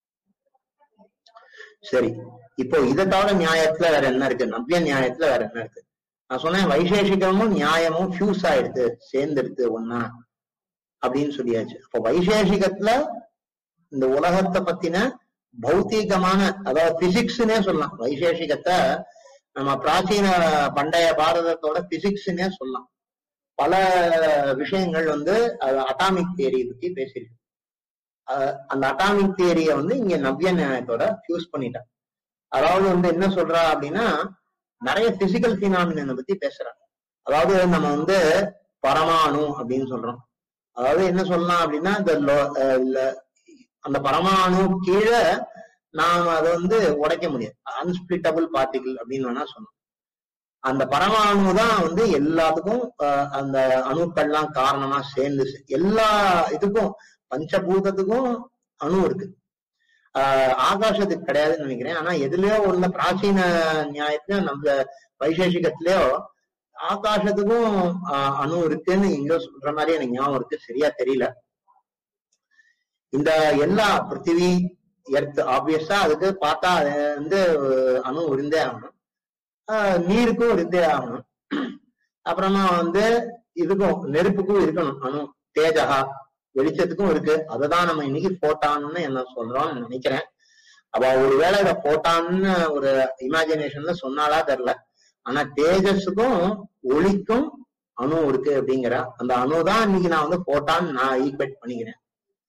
சரி இப்போ இதை தவிர நியாயத்துல வேற என்ன இருக்கு நவ்ய நியாயத்துல வேற என்ன இருக்கு நான் சொன்னேன் வைசேஷிகமும் நியாயமும் ஃபியூஸ் ஆயிடுது சேர்ந்துடுது ஒன்னா அப்படின்னு சொல்லியாச்சு அப்போ வைசேஷிகத்துல இந்த உலகத்தை பத்தின பௌத்தீகமான அதாவது பிசிக்ஸ்னே சொல்லலாம் வைசேஷிகத்தை நம்ம பிராச்சீன பண்டைய பாரதத்தோட பிசிக்ஸ்னே சொல்லலாம் பல விஷயங்கள் வந்து அட்டாமிக் தியரி பத்தி பேசியிருக்கு அஹ் அந்த அட்டாமிக் தியரிய வந்து இங்க நவ்ய நியாயத்தோட ஃபியூஸ் பண்ணிட்டாங்க அதாவது வந்து என்ன சொல்றா அப்படின்னா நிறைய பிசிக்கல் பினாமினை பத்தி பேசுறாங்க அதாவது நம்ம வந்து பரமாணு அப்படின்னு சொல்றோம் அதாவது என்ன சொல்லலாம் அப்படின்னா இந்த லோ- அஹ் ல- அந்த பரமாணு கீழே நாம அதை வந்து உடைக்க முடியாது அன்ஸ்பிளிட்டபிள் பார்ட்டிகிள் அப்படின்னு வேணா சொல்லலாம் அந்த பரமாணு தான் வந்து எல்லாத்துக்கும் அஹ், அந்த அணுக்கள்லாம் காரணமா சேர்ந்து சே- எல்லா இதுக்கும் பஞ்சபூதத்துக்கும் அணு இருக்கு ஆஹ் ஆகாசத்துக்கு கிடையாதுன்னு நினைக்கிறேன் ஆனா எதுலயோ ஒண்ணு பிராச்சீன நியாயத்திலயோ நம்ம வைசேஷிகத்திலயோ ஆகாசத்துக்கும் ஆஹ் அணு இருக்குன்னு எங்கேயோ சொல்ற மாதிரி எனக்கு ஞாபகம் இருக்கு சரியா தெரியல இந்த எல்லா பிருத்திவி எர்த் ஆப்வியஸா அதுக்கு பார்த்தா அது வந்து அணு இருந்தே ஆகணும் ஆஹ் நீருக்கும் இருந்தே ஆகணும் அப்புறமா வந்து இதுக்கும் நெருப்புக்கும் இருக்கணும் அணு தேஜகா வெளிச்சத்துக்கும் இருக்கு அததான் நம்ம இன்னைக்கு போட்டான்னு என்ன சொல்றோம்னு நினைக்கிறேன் அவ ஒருவேளை இத போட்டான்னு ஒரு இமேஜினேஷன்ல சொன்னாலா தெரியல ஆனா தேஜஸுக்கும் ஒளிக்கும் அணு இருக்கு அப்படிங்கிற அந்த அணு தான் இன்னைக்கு நான் வந்து போட்டான்னு நான் ஈக்குவேட் பண்ணிக்கிறேன்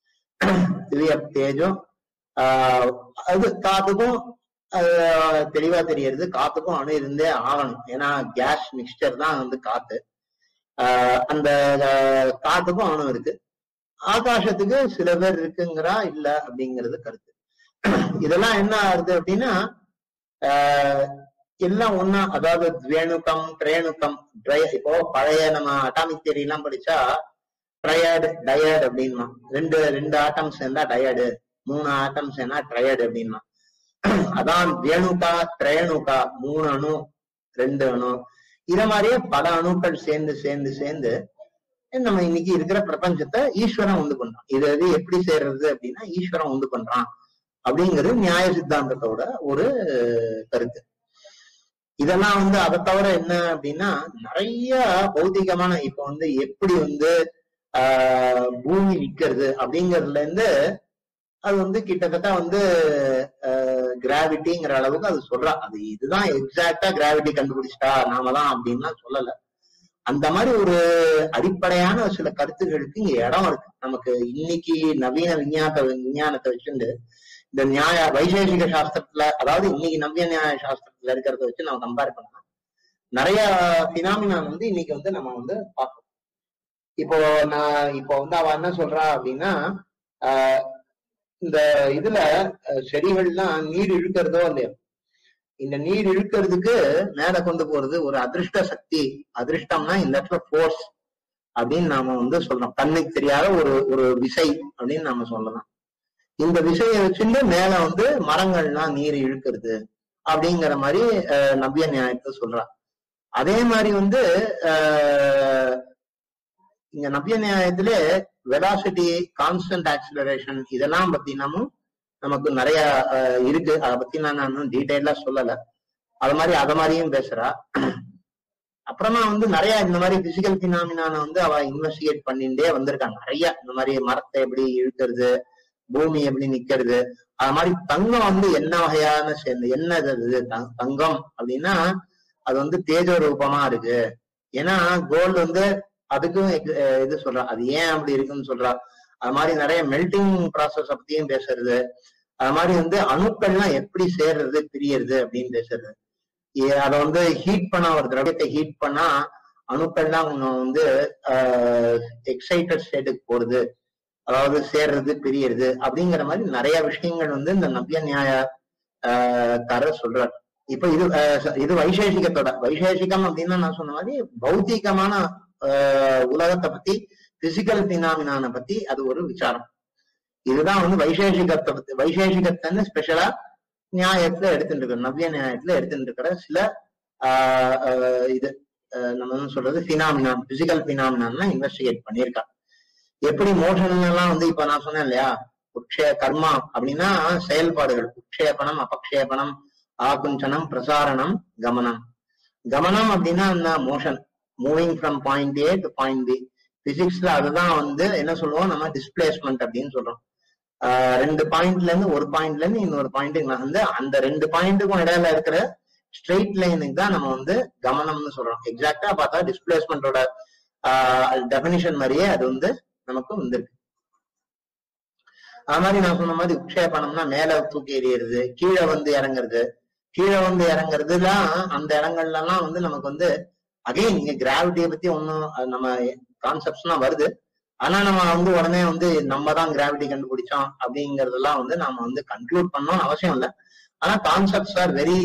திவ்ய தேஜம் ஆஹ் அது காத்துக்கும் ஆஹ் தெளிவா தெரியறது காத்துக்கும் அணு இருந்தே ஆகணும் ஏன்னா கேஸ் மிக்சர் தான் வந்து காத்து ஆஹ் அந்த ஆஹ் காத்துக்கும் அணு இருக்கு ஆகாசத்துக்கு சில பேர் இருக்குங்கிறா இல்ல அப்படிங்கிறது கருத்து இதெல்லாம் என்ன ஆகுது அப்படின்னா ஆஹ் எல்லாம் ஒண்ணா அதாவது துவேணுக்கம் ட்ரேணுக்கம் ட்ரை இப்போ பழைய நம்ம அட்டாமிக் தியரி எல்லாம் படிச்சா ட்ரையர்டு டயர்டு அப்படின்மா ரெண்டு ரெண்டு ஆட்டம் சேர்ந்தா டயர்டு மூணு ஆட்டம் சேர்ந்தா ட்ரையர்டு அப்படின்மா அதான் வேணுகா ட்ரேணுகா மூணு அணு ரெண்டு அணு இத மாதிரியே பல அணுக்கள் சேர்ந்து சேர்ந்து சேர்ந்து நம்ம இன்னைக்கு இருக்கிற பிரபஞ்சத்தை ஈஸ்வரன் உண்டு பண்றான் இது இது எப்படி செய்யறது அப்படின்னா ஈஸ்வரன் உண்டு பண்றான் அப்படிங்கிறது நியாய சித்தாந்தத்தோட ஒரு கருத்து இதெல்லாம் வந்து அதை தவிர என்ன அப்படின்னா நிறைய பௌதிகமான இப்ப வந்து எப்படி வந்து ஆஹ் பூமி நிக்கிறது அப்படிங்கறதுல இருந்து அது வந்து கிட்டத்தட்ட வந்து கிராவிட்டிங்கிற அளவுக்கு அது சொல்றா அது இதுதான் எக்ஸாக்டா கிராவிட்டி கண்டுபிடிச்சிட்டா நாம தான் அப்படின்லாம் சொல்லல அந்த மாதிரி ஒரு அடிப்படையான சில கருத்துகளுக்கு இங்க இடம் இருக்கு நமக்கு இன்னைக்கு நவீன விஞ்ஞான விஞ்ஞானத்தை வச்சுட்டு இந்த நியாய வைசேஷிக சாஸ்திரத்துல அதாவது இன்னைக்கு நவ்ய நியாய சாஸ்திரத்துல இருக்கிறத வச்சு நம்ம கம்பேர் பண்ணலாம் நிறைய பினாமினா வந்து இன்னைக்கு வந்து நம்ம வந்து பார்க்கணும் இப்போ நான் இப்போ வந்து அவ என்ன சொல்றா அப்படின்னா ஆஹ் இந்த இதுல அஹ், செடிகள்லாம் நீர் இழுக்கிறதோ இல்லையோ இந்த நீர் இழுக்கிறதுக்கு மேல கொண்டு போறது ஒரு அதிர்ஷ்ட சக்தி அதிர்ஷ்டம்னா இந்த இடத்துல ஃபோர்ஸ் அப்படின்னு நாம வந்து சொல்றோம் கண்ணுக்கு தெரியாத ஒரு ஒரு விசை அப்படின்னு நாம சொல்லலாம் இந்த விசையை வச்சுட்டு மேல வந்து மரங்கள்லாம் நீர் இழுக்கிறது அப்படிங்கிற மாதிரி அஹ், நவ்ய நியாயத்தை சொல்றா அதே மாதிரி வந்து அஹ், இங்க நவ்ய நியாயத்துல வெலாசிட்டி கான்ஸ்டன்ட் ஆக்சிலரேஷன் இதெல்லாம் பத்தினமும் நமக்கு நிறைய அஹ், இருக்கு அதை பத்தி நான் இன்னும் டீட்டெயிலா சொல்லல அது மாதிரி அத மாதிரியும் பேசுறா அப்புறமா வந்து நிறைய இந்த மாதிரி பிசிக்கல் பினாமினான வந்து அவ இன்வெஸ்டிகேட் பண்ணிட்டே வந்திருக்காங்க நிறைய இந்த மாதிரி மரத்தை எப்படி இழுக்கிறது பூமி எப்படி நிக்கிறது அது மாதிரி தங்கம் வந்து என்ன வகையான சேர்ந்து என்ன இது அது? த- தங்கம் அப்படின்னா அது வந்து தேஜோ ரூபமா இருக்கு ஏன்னா கோல்டு வந்து அதுக்கும் ex- அஹ் இது சொல்றா அது ஏன் அப்படி இருக்குன்னு சொல்றா அது மாதிரி நிறைய மெல்டிங் ப்ராசஸ் பத்தியும் பேசுறது அது மாதிரி வந்து அணுக்கள்லாம் எப்படி சேர்றது பிரியறது அப்படின்னு பேசுறது ஏ- அதை வந்து ஹீட் பண்ணா ஒரு திரவியத்தை ஹீட் பண்ணா அணுக்கள்லாம் கொஞ்சம் வந்து எக்ஸைட்டட் ஸ்டேட்டுக்கு போறது அதாவது சேர்றது பிரியறது அப்படிங்கிற மாதிரி நிறைய விஷயங்கள் வந்து இந்த நவ்ய நியாய ஆஹ் தர சொல்றார் இப்ப இது ஆஹ் ச- இது வைசேஷிகத்தோட வைசேஷிகம் அப்படின்னா நான் சொன்ன மாதிரி பௌத்திகமான ஆஹ் உலகத்தை பத்தி பிசிக்கல் பினாமினான பத்தி அது ஒரு விசாரம் இதுதான் வந்து வைசேஷிகத்தை பத்தி வைசேஷிகத்தன்னு ஸ்பெஷலா நியாயத்துல எடுத்துட்டு இருக்கிற நவ்ய நியாயத்துல எடுத்துட்டு இருக்கிற சில ஆஹ் ஆஹ் இது ஆஹ் நம்ம என்ன சொல்றது பினாமினான் பிசிக்கல் பினாமினான் இன்வெஸ்டிகேட் பண்ணியிருக்கா எப்படி மோஷன் எல்லாம் வந்து இப்ப நான் சொன்னேன் இல்லையா உட்சய கர்மா அப்படின்னா செயல்பாடுகள் உட்சேபனம் அபக்ஷேபனம் ஆகுஞ்சனம் பிரசாரணம் கமனம் கமனம் அப்படின்னா என்ன motion moving from point A to point B பிசிக்ஸ்ல அதுதான் வந்து என்ன சொல்லுவோம் நம்ம டிஸ்பிளேஸ்மெண்ட் அப்படின்னு சொல்றோம் ஆஹ் ரெண்டு பாயிண்ட்ல இருந்து ஒரு பாயிண்ட்ல இருந்து இன்னொரு பாயிண்ட்டுக்கு வந்து அந்த ரெண்டு பாயிண்ட்டுக்கும் இடையில இருக்கிற ஸ்ட்ரெயிட் லைனுக்கு தான் நம்ம வந்து கமனம்னு சொல்றோம் எக்ஸாக்டா பார்த்தா டிஸ்பிளேஸ்மெண்டோட டெபினிஷன் மாதிரியே அது வந்து நமக்கு வந்திருக்கு அது மாதிரி நான் சொன்ன மாதிரி உட்சேபனம்னா மேல தூக்கி எறியறது கீழே வந்து இறங்குறது கீழே வந்து இறங்குறதுலாம் அந்த இடங்கள்ல எல்லாம் வந்து நமக்கு வந்து அகைன் இங்க கிராவிட்டியை பத்தி ஒன்னும் நம்ம கான்செப்ட்ஸ்லாம் வருது ஆனா நம்ம வந்து உடனே வந்து நம்ம தான் கிராவிட்டி கண்டுபிடிச்சோம் அப்படிங்கறதெல்லாம் வந்து நாம வந்து கன்க்ளூட் பண்ணணும்னு அவசியம் இல்லை ஆனா concepts are very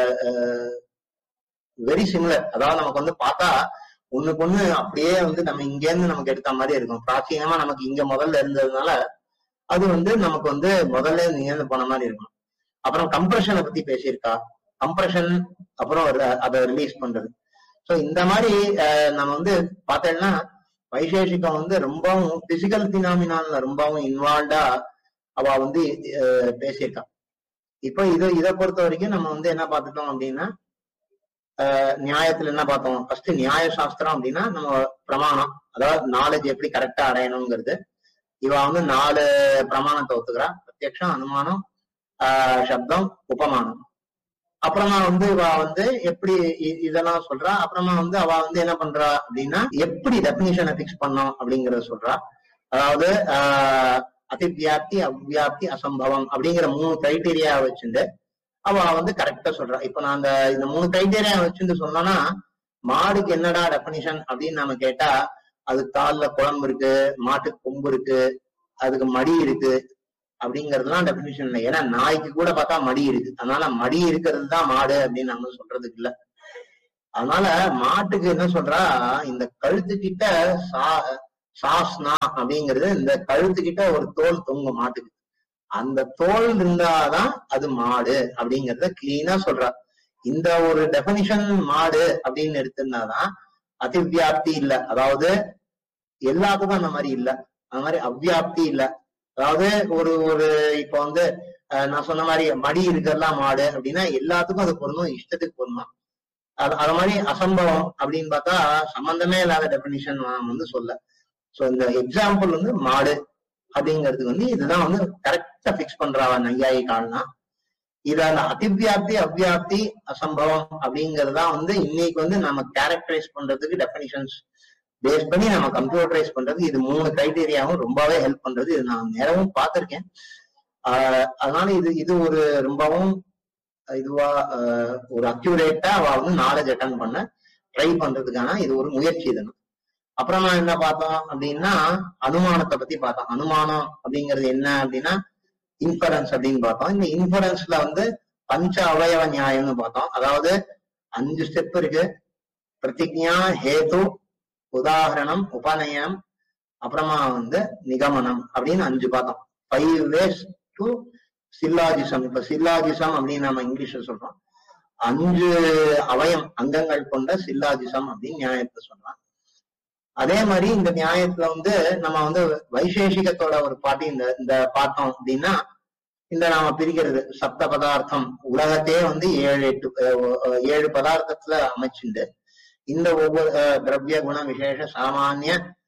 very similar அதாவது நமக்கு வந்து பார்த்தா ஒண்ணுக்கு ஒண்ணு அப்படியே வந்து நம்ம இங்க இருந்து நமக்கு எடுத்த மாதிரி இருக்கும் பிராச்சீனமா நமக்கு இங்க முதல்ல இருந்ததுனால அது வந்து நமக்கு வந்து முதல்ல இங்க இருந்து போன மாதிரி இருக்கும் அப்புறம் கம்ப்ரெஷனை பத்தி பேசியிருக்கா கம்ப்ரெஷன் அப்புறம் அத- அதை ரிலீஸ் பண்றது சோ இந்த மாதிரி அஹ், நம்ம வந்து பார்த்தோம்னா வைசேஷிகம் வந்து ரொம்பவும் பிசிக்கல் பினாமினால ரொம்பவும் இன்வால்வ்டா அவ வந்து அஹ், பேசியிருக்கா இப்போ இது இதை பொறுத்த வரைக்கும் நம்ம வந்து என்ன பார்த்துட்டோம் அப்படின்னா அஹ், நியாயத்துல என்ன பார்த்தோம் ஃபர்ஸ்ட் நியாய சாஸ்திரம் அப்படின்னா நம்ம பிரமாணம் அதாவது நாலேஜ் எப்படி கரெக்டா அடையணுங்கிறது இவ வந்து நாலு பிரமாணத்தை ஒத்துக்கிறா பிரத்யக்ஷம் அனுமானம் ஆஹ் சப்தம் உபமானம் அப்புறமா வந்து இவ வந்து எப்படி இ- இதெல்லாம் சொல்றா அப்புறமா வந்து அவ வந்து என்ன பண்றா அப்படின்னா எப்படி டெபினிஷனை பிக்ஸ் பண்ணோம் அப்படிங்கறத சொல்றா அதாவது ஆஹ் அதிவியாப்தி அவ்வியாப்தி அசம்பவம் அப்படிங்கிற மூணு கிரைட்டீரியா வச்சுட்டு அவ வந்து கரெக்டா சொல்றா இப்ப நான் அந்த இந்த மூணு கிரைட்டீரியா வச்சுட்டு சொன்னோம்னா மாடுக்கு என்னடா டெபினிஷன் அப்படின்னு நாம கேட்டா அது கால்ல குழம்பு இருக்கு மாட்டுக்கு கொம்பு இருக்கு அதுக்கு மடி இருக்கு அப்படிங்கறதுலாம் டெபினிஷன் இல்லை ஏன்னா நாய்க்கு கூட பார்த்தா மடி இருக்கு அதனால மடி இருக்கிறது தான் மாடு அப்படின்னு நம்ம சொல்றதுக்கு இல்ல அதனால மாட்டுக்கு என்ன சொல்றா இந்த கழுத்து கிட்ட சா சாஸ்னா அப்படிங்கிறது இந்த கழுத்து கிட்ட ஒரு தோல் தொங்கும் மாட்டுக்கு அந்த தோல் இருந்தாதான் அது மாடு அப்படிங்கறத கிளீனா சொல்றா இந்த ஒரு டெபினிஷன் மாடு அப்படின்னு எடுத்திருந்தாதான் அதிவியாப்தி இல்ல அதாவது எல்லாத்துக்கும் அந்த மாதிரி இல்ல அந்த மாதிரி அவ்வியாப்தி இல்ல அதாவது ஒரு ஒரு இப்ப வந்து அஹ், நான் சொன்ன மாதிரி மடி இருக்கிறதெல்லாம் மாடு அப்படின்னா எல்லாத்துக்கும் அது பொருந்தும் இஷ்டத்துக்கு பொருந்தும் அது அது மாதிரி அசம்பவம் அப்படின்னு பார்த்தா சம்பந்தமே இல்லாத டெபினிஷன் வந்து சொல்ல சோ இந்த எக்ஸாம்பிள் வந்து மாடு அப்படிங்கிறதுக்கு வந்து இதுதான் வந்து கரெக்டா பிக்ஸ் பண்றாவ நையாயி கால்னா இது அந்த அதிவியாப்தி அவ்வியாப்தி அசம்பவம் அப்படிங்கறது தான் வந்து இன்னைக்கு வந்து நம்ம கேரக்டரைஸ் பண்றதுக்கு டெபினிஷன்ஸ் பேஸ் பண்ணி நம்ம கம்ப்யூட்டரைஸ் பண்றது இது மூணு கிரைட்டீரியாவும் ரொம்பவே ஹெல்ப் பண்றது இது நான் நேரமும் பார்த்திருக்கேன் ஆஹ் அதனால இது இது ஒரு ரொம்பவும் இதுவா ஆஹ் ஒரு அக்யூரேட்டா அவ வந்து நாலேஜ் அட்டன் பண்ண ட்ரை பண்றதுக்கான இது ஒரு முயற்சி இதுன்னு அப்புறமா என்ன பார்த்தோம் அப்படின்னா அனுமானத்தை பத்தி பார்த்தோம் அனுமானம் அப்படிங்கிறது என்ன அப்படின்னா இன்ஃபரன்ஸ் அப்படின்னு பார்த்தோம் இந்த இன்ஃபரன்ஸ்ல வந்து பஞ்ச அவயவ நியாயம்னு பார்த்தோம் அதாவது அஞ்சு ஸ்டெப் இருக்கு பிரதிஜா ஹேது உதாகரணம் உபநயனம் அப்புறமா வந்து நிகமனம் அப்படின்னு அஞ்சு பார்த்தோம் ஃபைவ் வேஸ் டு சில்லாஜிசம் இப்ப சில்லாஜிசம் அப்படின்னு நம்ம இங்கிலீஷ்ல சொல்றோம் அஞ்சு அவயம் அங்கங்கள் கொண்ட சில்லாஜிசம் அப்படின்னு நியாயத்தை சொல்றோம் அதே மாதிரி இந்த நியாயத்துல வந்து நம்ம வந்து வைசேஷிகத்தோட ஒரு பாட்டி இந்த இந்த பார்த்தோம் அப்படின்னா இந்த நாம பிரிக்கிறது சப்த பதார்த்தம் உலகத்தையே வந்து ஏழு எட்டு அஹ், அஹ், ஏழு பதார்த்தத்துல அமைச்சுண்டு இந்த ஒவ்வொரு அஹ், திரவிய குண விசேஷ சாமானிய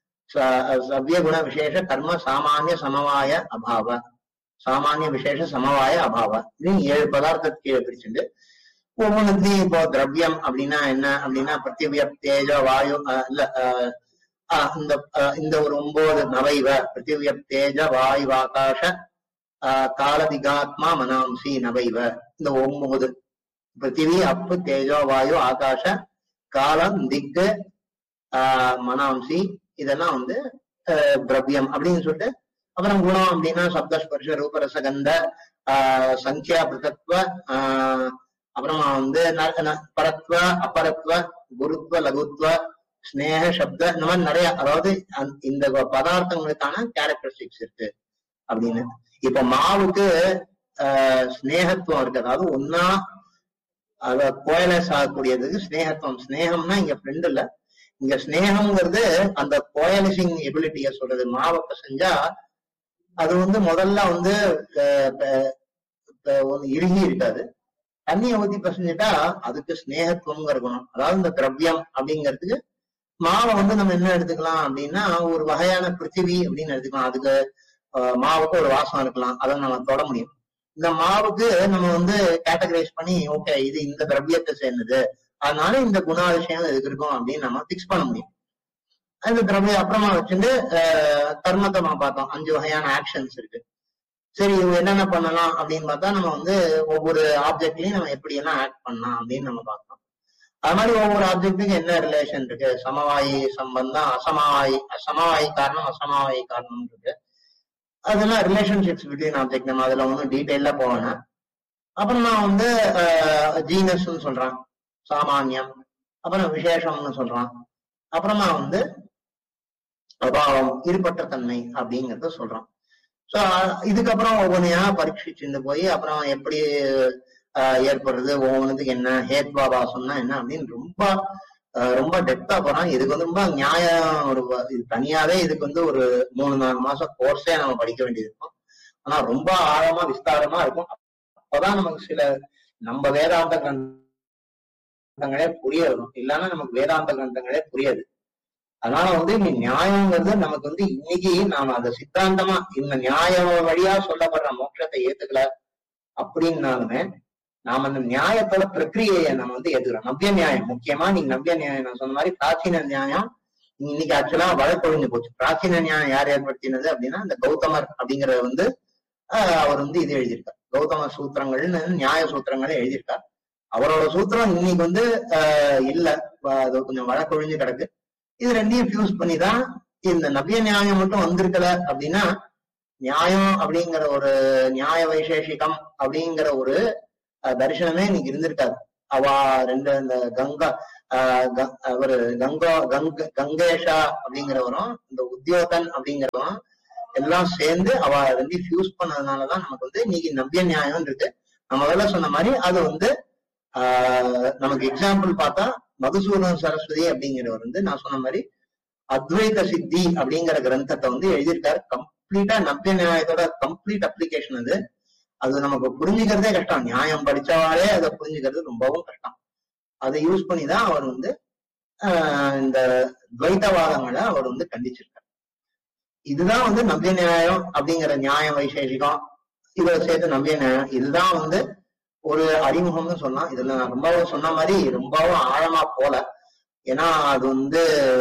ச- சவ்ய குண விசேஷ கர்ம சாமானிய சமவாய அபாவ சாமானிய விசேஷ சமவாய அபாவ இது ஏழு பதார்த்தத்துக்கு கீழே பிரிச்சுண்டு ஒவ்வொன்றுத்தையும் இப்போ திரவியம் அப்படின்னா என்ன அப்படின்னா பிரத்திவிய தேஜ வாயு அஹ், இல்ல அஹ், அஹ், இந்த அஹ், இந்த ஒரு ஒன்பது நவைவ பிருத்திவிய தேஜ வாயு ஆகாஷ ஆஹ் காலதிகாத்மா மனாம்சி நவைவ இந்த ஒன்பது பிருத்திவி அப்பு தேஜோ வாயு ஆகாஷ காலம் திக்கு ஆஹ் மனாம்சி இதெல்லாம் வந்து ஆஹ் திரவியம் அப்படின்னு சொல்லிட்டு அப்புறம் குணம் அப்படின்னா சப்தஸ்பர்ஷ ரூபரசகந்த ஆஹ் சங்கியா பிருத்தத்வ ஆஹ் அப்புறமா வந்து ந- ந- பரத்வ அபரத்வ குருத்வ லகுத்வ ஸ்னேக சப்த இந்த மாதிரி நிறைய அதாவது அந்த- இந்த பதார்த்தங்களுக்கான கேரக்டரிஸ்டிக்ஸ் இருக்கு அப்படின்னு இப்ப மாவுக்கு ஆஹ் ஸ்னேகத்துவம் இருக்கு அதாவது ஒன்னா அத கோயலஸ் ஆகக்கூடியதுக்கு ஸ்னேகத்துவம் ஸ்னேகம்னா இங்க ஃப்ரெண்ட் இல்ல இங்க ஸ்னேகம்ங்கிறது அந்த கோயலிசிங் எபிலிட்டிய சொல்றது மாவை செஞ்சா அது வந்து முதல்ல வந்து அஹ், ப- ப- ஒரு இறுகி இருக்காது தண்ணியை ஊத்தி பசஞ்சிட்டா அதுக்கு ஸ்னேகத்துவம்ங்கிற குணம் அதாவது இந்த திரவியம் அப்படிங்கிறதுக்கு மாவை வந்து நம்ம என்ன எடுத்துக்கலாம் அப்படின்னா ஒரு வகையான பிருத்திவி அப்படின்னு எடுத்துக்கலாம் அதுக்கு ஆஹ் மாவுக்கு ஒரு வாசம் இருக்கலாம் அதை நம்ம தொட முடியும் இந்த மாவுக்கு நம்ம வந்து கேட்டகரைஸ் பண்ணி ஓகே இது இந்த திரவியத்தை சேர்ந்தது அதனால இந்த குணாதிசயம் இதுக்கு இருக்கும் அப்படின்னு நம்ம பிக்ஸ் பண்ண முடியும் அந்த திரவியம் அப்புறமா வச்சுட்டு ஆஹ் கர்மத்தை நம்ம பார்த்தோம் அஞ்சு வகையான ஆக்ஷன்ஸ் இருக்கு சரி இவங்க என்னென்ன பண்ணலாம் அப்படின்னு பார்த்தா நம்ம வந்து ஒவ்வொரு ஆப்ஜெக்ட்லயும் நம்ம எப்படி எல்லாம் ஆக்ட் பண்ணலாம் அப்படின்னு நம்ம பார்த்தோம் அது மாதிரி ஒவ்வொரு ஆப்ஜெக்ட்டுக்கு என்ன ரிலேஷன் இருக்கு சமவாயி சம்பந்தம் அசமவாயி அசமவாயி காரணம் அசமவாயி காரணம் இருக்கு அதெல்லாம் ரிலேஷன்ஷிப்ஸ் பிட்வீன் ஆப்ஜெக்ட் நம்ம அதுல ஒன்றும் டீட்டெயிலா போவேனா அப்புறம் நான் வந்து ஜீனஸ்ன்னு சொல்றான் சாமானியம் அப்புறம் விசேஷம்னு சொல்றான் அப்புறமா வந்து அபாவம் இருபட்ட தன்மை அப்படிங்கறத சொல்றான் சோ இதுக்கப்புறம் ஒவ்வொன்றையா பரீட்சிச்சுட்டு போய் அப்புறம் எப்படி ஆஹ் ஏற்படுறது ஒவ்வொன்றுத்துக்கு என்ன ஹேத்வாபாசம்னா என்ன அப்படின்னு ரொம்ப ஆஹ் ரொம்ப டெப்தா போறான் இதுக்கு வந்து ரொம்ப நியாயம் ஒரு வ- இது தனியாவே இதுக்கு வந்து ஒரு மூணு நாலு மாசம் கோர்ஸே நம்ம படிக்க வேண்டியது இருக்கும் ஆனா ரொம்ப ஆழமா விஸ்தாரமா இருக்கும் அப்பதான் நமக்கு சில நம்ம வேதாந்த கிரந்தங்களே புரிய வரும் இல்லைன்னா நமக்கு வேதாந்த கிரந்தங்களே புரியாது அதனால வந்து இந்த நியாயங்கிறது நமக்கு வந்து இன்னைக்கு நாம அதை சித்தாந்தமா இந்த நியாய வழியா சொல்லப்படுற மோட்சத்தை ஏத்துக்கல அப்படின்னாலுமே நாம அந்த நியாயத்தோட பிரக்கிரியையை நம்ம வந்து ஏத்துக்கிறோம் நவ்ய நியாயம் முக்கியமா நீங்க நவ்ய நியாயம் நான் சொன்ன மாதிரி பிராச்சீன நியாயம் இன்னைக்கு ஆக்சுவலா வழக்கொழிஞ்சு போச்சு பிராச்சீன நியாயம் யார் ஏற்படுத்தினது அப்படின்னா இந்த கௌதமர் அப்படிங்கறது வந்து ஆஹ் அவர் வந்து இது எழுதியிருக்கார் கௌதம சூத்திரங்கள்னு நியாய சூத்திரங்களை எழுதியிருக்கார் அவரோட சூத்திரம் இன்னைக்கு வந்து ஆஹ் இல்ல வ- அது கொஞ்சம் வழக்கொழிஞ்சு கிடக்கு இது ரெண்டையும் ஃபியூஸ் பண்ணி தான் இந்த நவ்ய நியாயம் மட்டும் வந்திருக்கல அப்படின்னா நியாயம் அப்படிங்கிற ஒரு நியாய வைசேஷிகம் அப்படிங்கிற ஒரு அஹ், தரிசனமே இன்னைக்கு இருந்திருக்காது அவ ரெண்டு இந்த கங்கா ஆஹ் க- அவரு கங்கா கங்க கங்கேஷா அப்படிங்கிறவரும் இந்த உத்தியோகன் அப்படிங்கிறவரும் எல்லாம் சேர்ந்து அவ ரெண்டையும் ஃபியூஸ் பண்ணதுனாலதான் நமக்கு வந்து இன்னைக்கு நவ்ய நியாயம் இருக்கு நம்ம முதல்ல சொன்ன மாதிரி அது வந்து ஆஹ் நமக்கு எக்ஸாம்பிள் பார்த்தா மதுசூதன் சரஸ்வதி அப்படிங்கிறவர் வந்து நான் சொன்ன மாதிரி அத்வைத சித்தி அப்படிங்கிற கிரந்தத்தை வந்து எழுதியிருக்காரு கம்ப்ளீட்டா நவ்ய நியாயத்தோட கம்ப்ளீட் அப்ளிகேஷன் அது அது நமக்கு புரிஞ்சுக்கிறதே கஷ்டம் நியாயம் படிச்சவாளே அதை புரிஞ்சுக்கிறது ரொம்பவும் கஷ்டம் அதை யூஸ் பண்ணி தான் அவர் வந்து ஆஹ் இந்த துவைத்தவாதங்களை அவர் வந்து கண்டிச்சிருக்கார் இதுதான் வந்து நவ்ய நியாயம் அப்படிங்கிற நியாய வைசேஷிகம் இதை சேர்த்து நவ்ய நியாயம் இதுதான் வந்து ஒரு அறிமுகம்னு சொல்லலாம் இதுல நான் ரொம்பவும் சொன்ன மாதிரி ரொம்பவும் ஆழமா போல ஏன்னா அது வந்து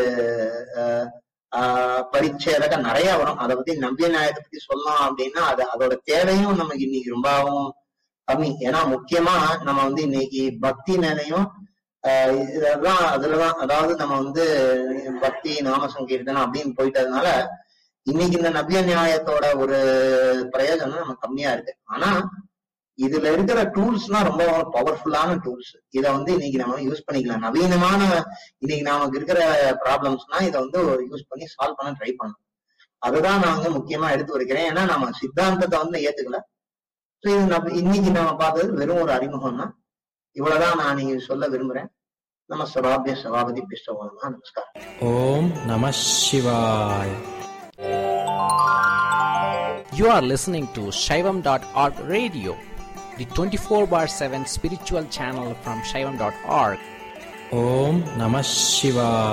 அஹ், ஆஹ், பரிச்சேதக நிறைய வரும் அதை பத்தி நம்பிய நியாயத்தை பத்தி சொல்லலாம் அப்படின்னா அது அதோட தேவையும் நமக்கு இன்னைக்கு ரொம்பவும் கம்மி ஏன்னா முக்கியமா நம்ம வந்து இன்னைக்கு பக்தி நிலையும் ஆஹ், இதெல்லாம் அதுலதான் அதாவது நம்ம வந்து பக்தி நாம சங்கீர்த்தனம் அப்படின்னு போயிட்டதுனால இன்னைக்கு இந்த நவ்ய நியாயத்தோட ஒரு பிரயோஜனம் நமக்கு கம்மியா இருக்கு ஆனா இதுல இருக்கிற டூல்ஸ்லாம் ரொம்ப பவர்ஃபுல்லான டூல்ஸ் இத வந்து இன்னைக்கு நம்ம யூஸ் பண்ணிக்கலாம் நவீனமான இன்னைக்கு நமக்கு இருக்கிற ப்ராப்ளம்ஸ்னா இதை வந்து யூஸ் பண்ணி சால்வ் பண்ண ட்ரை பண்ணணும் அதுதான் நான் வந்து முக்கியமா எடுத்து வைக்கிறேன் ஏன்னா நம்ம சித்தாந்தத்தை வந்து ஏத்துக்கல ஸோ இது நம்ம இன்னைக்கு நம்ம பார்த்தது வெறும் ஒரு அறிமுகம் தான் இவ்வளவுதான் நான் நீங்க சொல்ல விரும்புறேன் நம்ம சபாபிய சபாபதி பிஷ்டவானா நமஸ்காரம் Om Namah Shivaya. You are listening to Shaivam.org radio, the 24 bar 7 spiritual channel from Shaivam.org. Om Namah Shivaya.